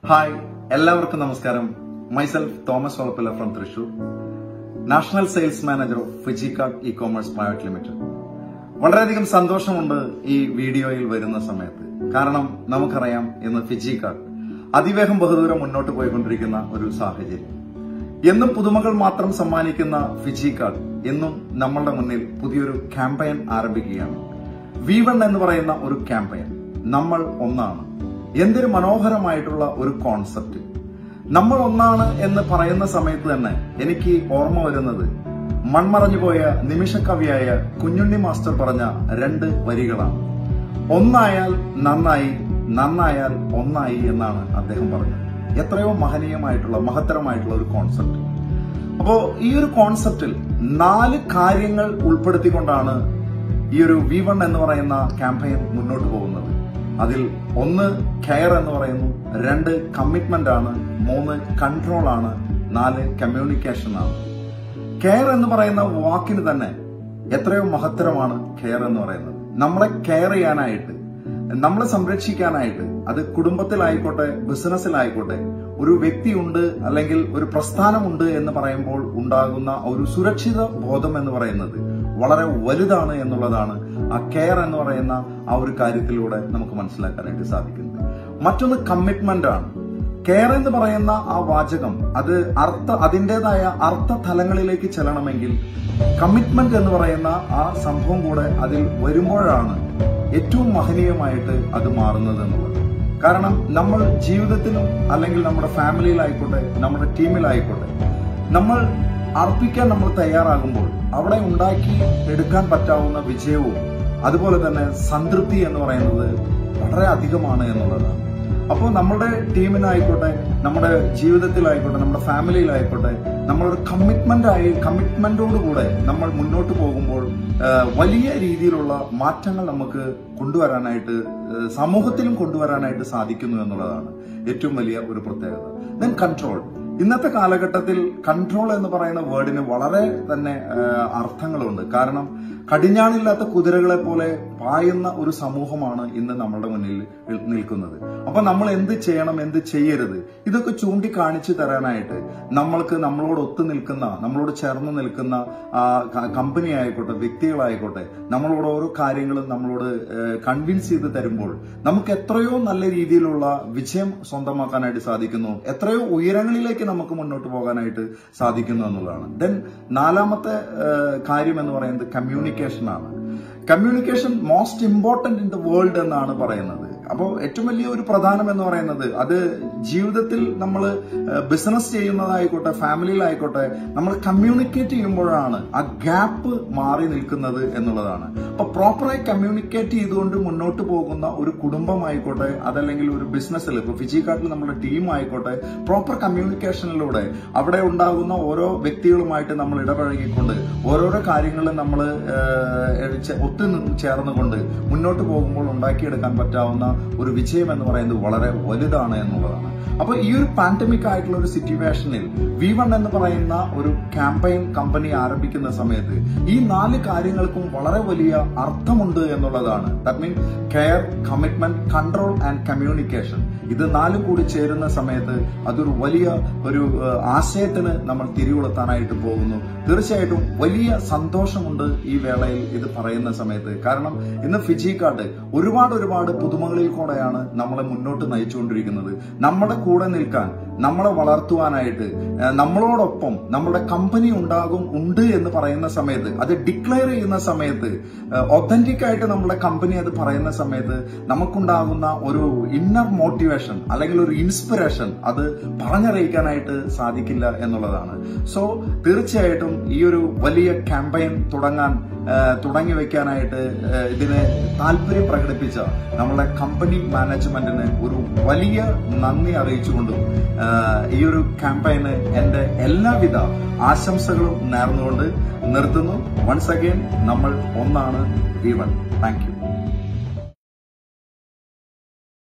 hi എല്ലാവർക്കും നമസ്കാരം myself Thomas Valappil from Thrissur national sales manager of Phygicard e commerce private limited വളരെയധികം സന്തോഷമുണ്ട് ഈ വീഡിയോയിൽ വരുന്ന സമയത്ത് കാരണം നമുക്കറിയാം ഇന്ന് ഫിജിക്കാർഡ് അതിവേഗം ബഹുദൂരം മുന്നോട്ട് പോയിക്കൊണ്ടിരിക്കുന്ന ഒരു സാഹചര്യം എന്നും പുതുമകൾ മാത്രം സമ്മാനിക്കുന്ന ഫിജിക്കാർഡ് എന്നും നമ്മളുടെ മുന്നിൽ പുതിയൊരു ക്യാമ്പയിൻ ആരംഭിക്കുകയാണ് വി വൺ എന്ന് പറയുന്ന ഒരു ക്യാമ്പയിൻ നമ്മൾ ഒന്നാണ് എന്തൊരു മനോഹരമായിട്ടുള്ള ഒരു കോൺസെപ്റ്റ് നമ്മൾ ഒന്നാണ് എന്ന് പറയുന്ന സമയത്ത് തന്നെ എനിക്ക് ഓർമ്മ വരുന്നത് മൺമറഞ്ഞു പോയ നിമിഷക്കവിയായ കുഞ്ഞുണ്ണി മാസ്റ്റർ പറഞ്ഞ രണ്ട് വരികളാണ് ഒന്നായാൽ നന്നായി നന്നായാൽ ഒന്നായി എന്നാണ് അദ്ദേഹം പറഞ്ഞത് എത്രയോ മഹനീയമായിട്ടുള്ള മഹത്തരമായിട്ടുള്ള ഒരു കോൺസെപ്റ്റ് അപ്പോ ഈ ഒരു കോൺസെപ്റ്റിൽ നാല് കാര്യങ്ങൾ ഉൾപ്പെടുത്തിക്കൊണ്ടാണ് ഈ ഒരു വി വൺ എന്ന് പറയുന്ന ക്യാമ്പയിൻ മുന്നോട്ട് പോകുന്നത് അതിൽ ഒന്ന് കെയർ എന്ന് പറയുന്നു രണ്ട് കമ്മിറ്റ്മെന്റ് ആണ് മൂന്ന് കൺട്രോൾ ആണ് നാല് കമ്മ്യൂണിക്കേഷൻ ആണ് കെയർ എന്ന് പറയുന്ന വാക്കിന് തന്നെ എത്രയോ മഹത്തരമാണ് കെയർ എന്ന് പറയുന്നത് നമ്മളെ കെയർ ചെയ്യാനായിട്ട് നമ്മളെ സംരക്ഷിക്കാനായിട്ട് അത് കുടുംബത്തിലായിക്കോട്ടെ ബിസിനസ്സിലായിക്കോട്ടെ ഒരു വ്യക്തിയുണ്ട് അല്ലെങ്കിൽ ഒരു പ്രസ്ഥാനമുണ്ട് എന്ന് പറയുമ്പോൾ ഉണ്ടാകുന്ന ഒരു സുരക്ഷിത ബോധം എന്ന് പറയുന്നത് വളരെ വലുതാണ് എന്നുള്ളതാണ് ആ കെയർ എന്ന് പറയുന്ന ആ ഒരു കാര്യത്തിലൂടെ നമുക്ക് മനസ്സിലാക്കാനായിട്ട് സാധിക്കുന്നത് മറ്റൊന്ന് കമ്മിറ്റ്മെന്റ് ആണ് കെയർ എന്ന് പറയുന്ന ആ വാചകം അത് അർത്ഥ അതിൻ്റെതായ അർത്ഥ തലങ്ങളിലേക്ക് ചെല്ലണമെങ്കിൽ കമ്മിറ്റ്മെന്റ് എന്ന് പറയുന്ന ആ സംഭവം കൂടെ അതിൽ വരുമ്പോഴാണ് ഏറ്റവും മഹനീയമായിട്ട് അത് മാറുന്നത് എന്നുള്ളത് കാരണം നമ്മൾ ജീവിതത്തിലും അല്ലെങ്കിൽ നമ്മുടെ ഫാമിലിയിലായിക്കോട്ടെ നമ്മുടെ ടീമിലായിക്കോട്ടെ നമ്മൾ അർപ്പിക്കാൻ നമ്മൾ തയ്യാറാകുമ്പോൾ അവിടെ ഉണ്ടാക്കി എടുക്കാൻ പറ്റാവുന്ന വിജയവും അതുപോലെ തന്നെ സംതൃപ്തി എന്ന് പറയുന്നത് വളരെ അധികമാണ് എന്നുള്ളതാണ് അപ്പോൾ നമ്മുടെ ടീമിനായിക്കോട്ടെ നമ്മുടെ ജീവിതത്തിലായിക്കോട്ടെ നമ്മുടെ ഫാമിലിയിലായിക്കോട്ടെ നമ്മളൊരു കമ്മിറ്റ്മെന്റ് ആയി കമ്മിറ്റ്മെന്റോടുകൂടെ നമ്മൾ മുന്നോട്ട് പോകുമ്പോൾ വലിയ രീതിയിലുള്ള മാറ്റങ്ങൾ നമുക്ക് കൊണ്ടുവരാനായിട്ട് സമൂഹത്തിലും കൊണ്ടുവരാനായിട്ട് സാധിക്കുന്നു എന്നുള്ളതാണ് ഏറ്റവും വലിയ ഒരു പ്രത്യേകത ദെൻ കൺട്രോൾ ഇന്നത്തെ കാലഘട്ടത്തിൽ കൺട്രോൾ എന്ന് പറയുന്ന വേർഡിന് വളരെ തന്നെ അർത്ഥങ്ങളുണ്ട് കാരണം കടിഞ്ഞാണില്ലാത്ത കുതിരകളെ പോലെ പായുന്ന ഒരു സമൂഹമാണ് ഇന്ന് നമ്മളുടെ മുന്നിൽ നിൽക്കുന്നത് അപ്പൊ നമ്മൾ എന്ത് ചെയ്യണം എന്ത് ചെയ്യരുത് ഇതൊക്കെ ചൂണ്ടിക്കാണിച്ചു തരാനായിട്ട് നമ്മൾക്ക് നമ്മളോട് ഒത്തു നിൽക്കുന്ന നമ്മളോട് ചേർന്ന് നിൽക്കുന്ന കമ്പനി ആയിക്കോട്ടെ വ്യക്തികളായിക്കോട്ടെ നമ്മളോട് ഓരോ കാര്യങ്ങളും നമ്മളോട് കൺവിൻസ് ചെയ്ത് തരുമ്പോൾ നമുക്ക് എത്രയോ നല്ല രീതിയിലുള്ള വിജയം സ്വന്തമാക്കാനായിട്ട് സാധിക്കുന്നു എത്രയോ ഉയരങ്ങളിലേക്ക് നമുക്ക് മുന്നോട്ട് പോകാനായിട്ട് സാധിക്കുന്നു എന്നുള്ളതാണ് ദെൻ നാലാമത്തെ കാര്യം എന്ന് പറയുന്നത് കമ്മ്യൂണിക്കേഷൻ ആണ് communication most important in the world എന്നാണ് പറയുന്നത് അപ്പോൾ ഏറ്റവും വലിയ ഒരു പ്രധാനം എന്ന് പറയുന്നത് അത് ജീവിതത്തിൽ നമ്മൾ ബിസിനസ് ചെയ്യുന്നതായിക്കോട്ടെ ഫാമിലിയിലായിക്കോട്ടെ നമ്മൾ കമ്മ്യൂണിക്കേറ്റ് ചെയ്യുമ്പോഴാണ് ആ ഗ്യാപ്പ് മാറി നിൽക്കുന്നത് എന്നുള്ളതാണ് അപ്പൊ പ്രോപ്പറായി കമ്മ്യൂണിക്കേറ്റ് ചെയ്തുകൊണ്ട് മുന്നോട്ട് പോകുന്ന ഒരു കുടുംബമായിക്കോട്ടെ അതല്ലെങ്കിൽ ഒരു ബിസിനസ്സിൽ ഇപ്പൊ ഫിജിക്കാട്ടിൽ നമ്മുടെ ടീം ആയിക്കോട്ടെ പ്രോപ്പർ കമ്മ്യൂണിക്കേഷനിലൂടെ അവിടെ ഉണ്ടാകുന്ന ഓരോ വ്യക്തികളുമായിട്ട് നമ്മൾ ഇടപഴകിക്കൊണ്ട് ഓരോരോ കാര്യങ്ങളും നമ്മൾ ഒത്തു ചേർന്നുകൊണ്ട് മുന്നോട്ട് പോകുമ്പോൾ ഉണ്ടാക്കിയെടുക്കാൻ പറ്റാവുന്ന ഒരു വിജയം എന്ന് പറയുന്നത് വളരെ വലുതാണ് എന്നുള്ളതാണ് അപ്പൊ ഈ ഒരു പാൻഡമിക് ആയിട്ടുള്ള ഒരു സിറ്റുവേഷനിൽ വി വൺ എന്ന് പറയുന്ന ഒരു ക്യാമ്പയിൻ കമ്പനി ആരംഭിക്കുന്ന സമയത്ത് ഈ നാല് കാര്യങ്ങൾക്കും വളരെ വലിയ അർത്ഥമുണ്ട് എന്നുള്ളതാണ് that mean care commitment control and communication ഇത് നാലും കൂടി ചേരുന്ന സമയത്ത് അതൊരു വലിയ ഒരു ആശയത്തിന് നമ്മൾ തിരികൊളുത്താനായിട്ട് പോകുന്നു തീർച്ചയായിട്ടും വലിയ സന്തോഷമുണ്ട് ഈ വേളയിൽ ഇത് പറയുന്ന സമയത്ത് കാരണം ഇന്ന് ഫിജി കാർഡ് ഒരുപാട് ഒരുപാട് പുതുമകളിൽ കൂടെയാണ് നമ്മളെ മുന്നോട്ട് നയിച്ചുകൊണ്ടിരിക്കുന്നത് നമ്മുടെ കൂടെ നിൽക്കാൻ നമ്മളെ വളർത്തുവാനായിട്ട് നമ്മളോടൊപ്പം നമ്മുടെ കമ്പനി ഉണ്ടാകും ഉണ്ട് എന്ന് പറയുന്ന സമയത്ത് അത് ഡിക്ലെയർ ചെയ്യുന്ന സമയത്ത് ഒത്തന്റിക് ആയിട്ട് നമ്മുടെ കമ്പനി അത് പറയുന്ന സമയത്ത് നമുക്കുണ്ടാകുന്ന ഒരു ഇന്നർ മോട്ടിവേഷൻ അല്ലെങ്കിൽ ഒരു ഇൻസ്പിറേഷൻ അത് പറഞ്ഞറിയിക്കാനായിട്ട് സാധിക്കില്ല എന്നുള്ളതാണ് സോ തീർച്ചയായിട്ടും ഈ ഒരു വലിയ ക്യാമ്പയിൻ തുടങ്ങാൻ തുടങ്ങി വെക്കാനായിട്ട് ഇതിന് താല്പര്യം പ്രകടിപ്പിച്ച നമ്മുടെ കമ്പനി മാനേജ്മെന്റിന് ഒരു വലിയ നന്ദി അറിയിച്ചുകൊണ്ടും ഈ ഒരു ക്യാമ്പയിന് എന്റെ എല്ലാവിധ ആശംസകളും നേർന്നുകൊണ്ട് നിർത്തുന്നു വൺസ് അഗെയിൻ നമ്മൾ ഒന്നാണ് വി വൺ താങ്ക് യു